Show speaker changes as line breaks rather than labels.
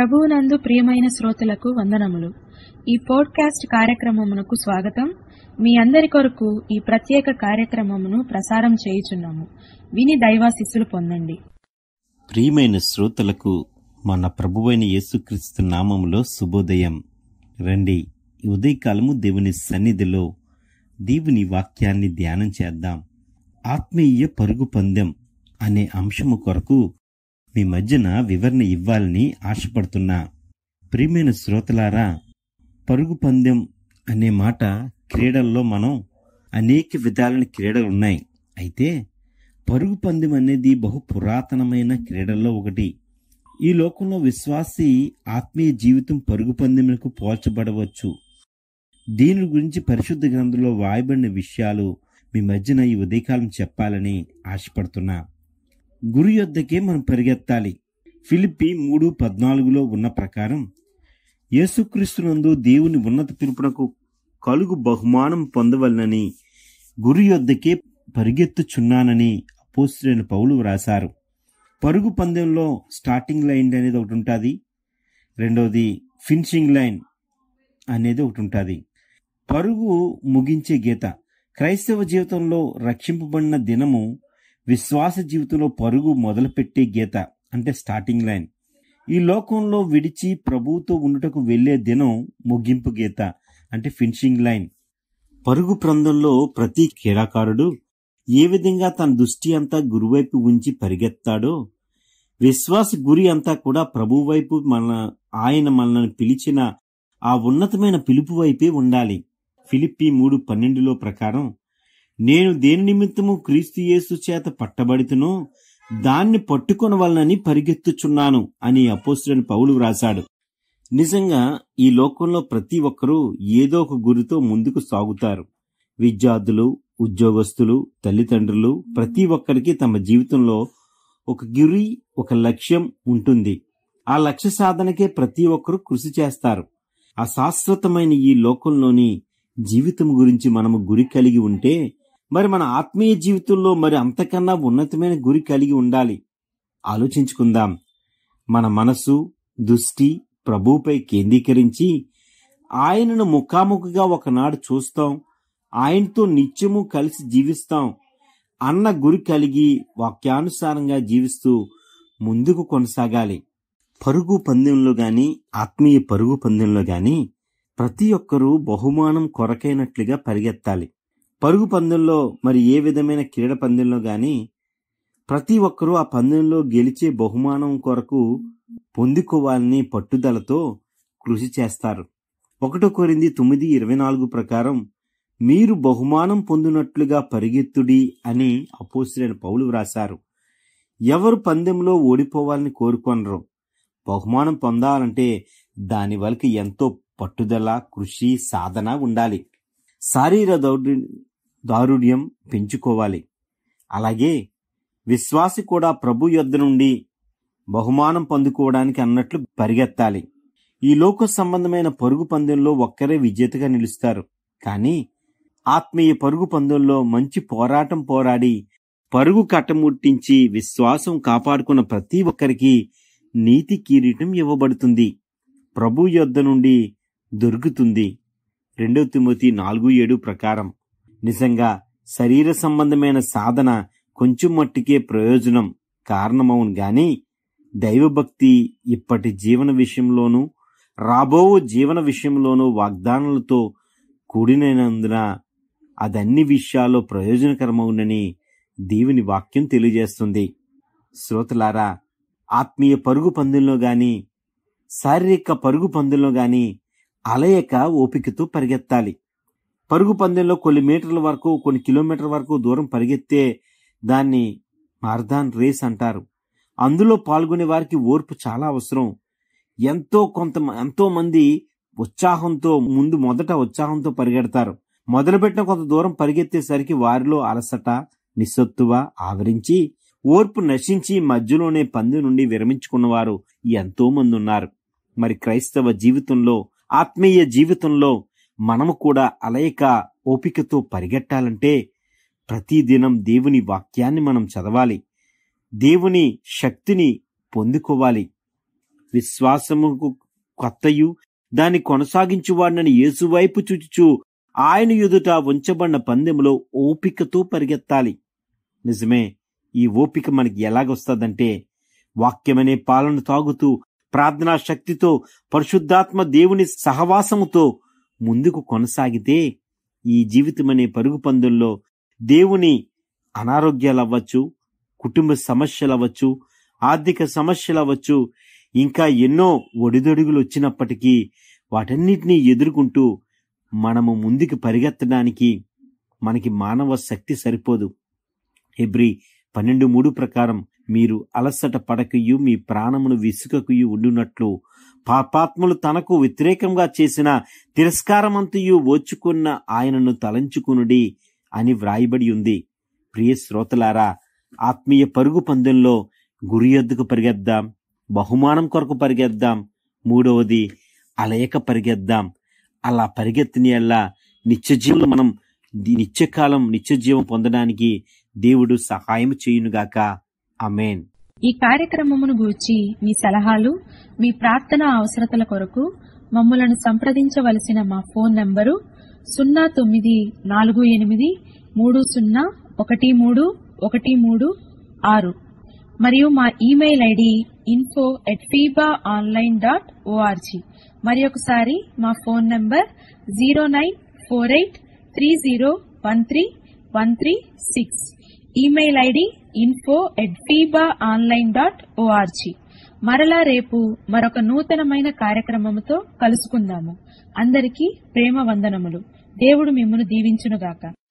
ప్రభువునందు ప్రియమైన శ్రోతలకు వందనములు ఈ పోడ్కాస్ట్ కార్యక్రమమునకు స్వాగతం మీ అందరి కొరకు ఈ ప్రత్యేక కార్యక్రమమును ప్రసారం చేయుచున్నాము విని దైవాశిస్సులు పొందండి
ప్రియమైన శ్రోతలకు మన ప్రభువైన యేసుక్రీస్తు నామములో శుభోదయం రండి ఈ ఉదయకాలము దేవుని సన్నిధిలో దేవుని వాక్యాన్ని ధ్యానం చేద్దాం ఆత్మీయ పరుగు పందెం అనే అంశము కొరకు మీ మధ్యన వివరణ ఇవ్వాలని ఆశపడుతున్నా ప్రియమైన శ్రోతలారా పరుగు పందెం అనే మాట క్రీడల్లో మనం అనేక విధాలైన క్రీడలు ఉన్నాయి అయితే పరుగు పందెం అనేది బహు పురాతనమైన క్రీడల్లో ఒకటి ఈ లోకంలో విశ్వాసి ఆత్మీయ జీవితం పరుగు పందెములకు పోల్చబడవచ్చు దీని గురించి పరిశుద్ధ గ్రంథంలో వాయబడిన విషయాలు మీ మధ్యన ఈ ఉదయకాలం చెప్పాలని ఆశపడుతున్నా గురు యొద్దకే మనం పరిగెత్తాలి ఫిలిప్పి మూడు పద్నాలుగులో ఉన్న ప్రకారం యేసుక్రీస్తునందు దేవుని ఉన్నత పిలుపునకు కలుగు బహుమానం పొందవలనని గురు యొద్దకే పరిగెత్తుచున్నానని అపోస్తులైన పౌలు వ్రాశారు పరుగు పందెంలో స్టార్టింగ్ లైన్ అనేది ఒకటి ఉంటుంది రెండవది ఫినిషింగ్ లైన్ అనేది ఒకటి ఉంటుంది పరుగు ముగించే గీత క్రైస్తవ జీవితంలో రక్షింపబడిన దినము విశ్వాస జీవితంలో పరుగు మొదలుపెట్టే గీత అంటే స్టార్టింగ్ లైన్ ఈ లోకంలో విడిచి ప్రభువుతో ఉండుటకు వెళ్లే దినం ముగింపు గీత అంటే ఫినిషింగ్ లైన్ పరుగు ప్రాంతంలో ప్రతి క్రీడాకారుడు ఏ విధంగా తన దృష్టి అంతా గురువైపు ఉంచి పరిగెత్తాడో విశ్వాస గురి అంతా కూడా ప్రభు వైపు మన ఆయన మనల్ని పిలిచిన ఆ ఉన్నతమైన పిలుపు వైపే ఉండాలి ఫిలిప్పి మూడు పన్నెండులో ప్రకారం నేను దేని నిమిత్తము క్రీస్తు యేసు చేత పట్టబడితునో దాన్ని పట్టుకొనవలనని పరిగెత్తుచున్నాను అని అపోస్తుడని పౌలు వ్రాశాడు నిజంగా ఈ లోకంలో ప్రతి ఒక్కరూ ఏదో ఒక గురితో ముందుకు సాగుతారు విద్యార్థులు ఉద్యోగస్తులు తల్లిదండ్రులు ప్రతి ఒక్కరికి తమ జీవితంలో ఒక గురి ఒక లక్ష్యం ఉంటుంది ఆ లక్ష్య సాధనకే ప్రతి ఒక్కరూ కృషి చేస్తారు ఆ శాశ్వతమైన ఈ లోకంలోని జీవితం గురించి మనము గురి కలిగి ఉంటే మరి మన ఆత్మీయ జీవితంలో మరి అంతకన్నా ఉన్నతమైన గురి కలిగి ఉండాలి ఆలోచించుకుందాం మన మనసు దృష్టి ప్రభువుపై కేంద్రీకరించి ఆయనను ముఖాముఖిగా ఒకనాడు చూస్తాం ఆయనతో నిత్యము కలిసి జీవిస్తాం అన్న గురి కలిగి వాక్యానుసారంగా జీవిస్తూ ముందుకు కొనసాగాలి పరుగు పందెంలో గాని ఆత్మీయ పరుగు పందెంలో గాని ప్రతి ఒక్కరూ బహుమానం కొరకైనట్లుగా పరిగెత్తాలి పరుగు పందెంలో మరి ఏ విధమైన క్రీడ పందెంలో గాని ప్రతి ఒక్కరూ ఆ పందెంలో గెలిచే బహుమానం కొరకు పొందుకోవాలని పట్టుదలతో కృషి చేస్తారు ఒకటో కోరింది తొమ్మిది ఇరవై నాలుగు ప్రకారం మీరు బహుమానం పొందినట్లుగా పరిగెత్తుడి అని అపోసిరైన పౌలు వ్రాశారు ఎవరు పందెంలో ఓడిపోవాలని కోరుకొనరు బహుమానం పొందాలంటే దాని వరకు ఎంతో పట్టుదల కృషి సాధన ఉండాలి శారీర దౌర్య దారుఢ్యం పెంచుకోవాలి అలాగే విశ్వాసి కూడా ప్రభు యొద్ద నుండి బహుమానం పొందుకోవడానికి అన్నట్లు పరిగెత్తాలి ఈ లోక సంబంధమైన పరుగు పందెంలో ఒక్కరే విజేతగా నిలుస్తారు కానీ ఆత్మీయ పరుగు పందెంలో మంచి పోరాటం పోరాడి పరుగు కట్టముట్టించి విశ్వాసం కాపాడుకున్న ప్రతి ఒక్కరికి నీతి కిరీటం ఇవ్వబడుతుంది ప్రభు యొద్ద నుండి దొరుకుతుంది రెండో తిమోతి నాలుగు ఏడు ప్రకారం నిజంగా శరీర సంబంధమైన సాధన కొంచెం మట్టుకే ప్రయోజనం కారణమవును గాని దైవభక్తి ఇప్పటి జీవన విషయంలోనూ రాబో జీవన విషయంలోనూ వాగ్దానాలతో కూడినందున అదన్ని విషయాల్లో ప్రయోజనకరమవునని దేవుని వాక్యం తెలియజేస్తుంది శ్రోతలారా ఆత్మీయ పరుగు పందెంలో గాని శారీరక పరుగు పందెంలో గాని అలయక ఓపికతో పరిగెత్తాలి పరుగు పందెంలో కొన్ని మీటర్ల వరకు కొన్ని కిలోమీటర్ల వరకు దూరం పరిగెత్తే దాన్ని మారథాన్ రేస్ అంటారు అందులో పాల్గొనే వారికి ఓర్పు చాలా అవసరం ఎంతో కొంత ఎంతో మంది ఉత్సాహంతో ముందు మొదట ఉత్సాహంతో పరిగెడతారు మొదలుపెట్టిన కొంత దూరం పరిగెత్తేసరికి వారిలో అలసట నిస్సత్తువ ఆవరించి ఓర్పు నశించి మధ్యలోనే పంది నుండి విరమించుకున్నవారు ఎంతో మంది ఉన్నారు మరి క్రైస్తవ జీవితంలో ఆత్మీయ జీవితంలో మనము కూడా అలయక ఓపికతో పరిగెట్టాలంటే ప్రతిదినం దేవుని వాక్యాన్ని మనం చదవాలి దేవుని శక్తిని పొందుకోవాలి విశ్వాసముకు కొత్తయు దాన్ని కొనసాగించువాడినని యేసువైపు చూచుచు ఆయన ఎదుట ఉంచబడిన పందెములో ఓపికతో పరిగెత్తాలి నిజమే ఈ ఓపిక మనకి ఎలాగొస్తుందంటే వాక్యమనే పాలన తాగుతూ ప్రార్థనా శక్తితో పరిశుద్ధాత్మ దేవుని సహవాసముతో ముందుకు కొనసాగితే ఈ జీవితమనే పరుగు పందుల్లో దేవుని అనారోగ్యాలు అవ్వచ్చు కుటుంబ సమస్యలు అవ్వచ్చు ఆర్థిక సమస్యలు అవ్వచ్చు ఇంకా ఎన్నో ఒడిదొడుగులు వచ్చినప్పటికీ వాటన్నిటినీ ఎదుర్కొంటూ మనము ముందుకు పరిగెత్తడానికి మనకి మానవ శక్తి సరిపోదు హెబ్రి పన్నెండు మూడు ప్రకారం మీరు అలసట పడకయు మీ ప్రాణమును విసుకకుయు ఉండునట్లు పాపాత్ములు తనకు వ్యతిరేకంగా చేసిన తిరస్కారమంతయు ఓచుకున్న ఆయనను తలంచుకునుడి అని వ్రాయబడి ఉంది ప్రియ శ్రోతలారా ఆత్మీయ పరుగు పందెంలో గురి ఎద్దుకు పరిగెద్దాం బహుమానం కొరకు పరిగెద్దాం మూడవది అలయక పరిగెద్దాం అలా పరిగెత్తిన ఎల్లా నిత్య జీవులు మనం ది- నిత్యకాలం నిత్య జీవం పొందడానికి దేవుడు సహాయం చేయునుగాక అమేన్
ఈ కార్యక్రమమును గూర్చి మీ సలహాలు మీ ప్రార్థన అవసరతల కొరకు మమ్మలను సంప్రదించవలసిన మా ఫోన్ నంబరు సున్నా తొమ్మిది నాలుగు ఎనిమిది మూడు సున్నా ఒకటి మూడు ఒకటి మూడు ఆరు మరియు మా email ID info at FIBA online dot ORG మరి ఒకసారి మా phone number zero nine four eight three zero one three one three six email ID info at FIBA online dot ORG మరలా రేపు మరొక నూతనమైన కార్యక్రమముతో కలుసుకుందాము అందరికీ ప్రేమ వందనములు దేవుడు మిమ్మను దీవించునుగాక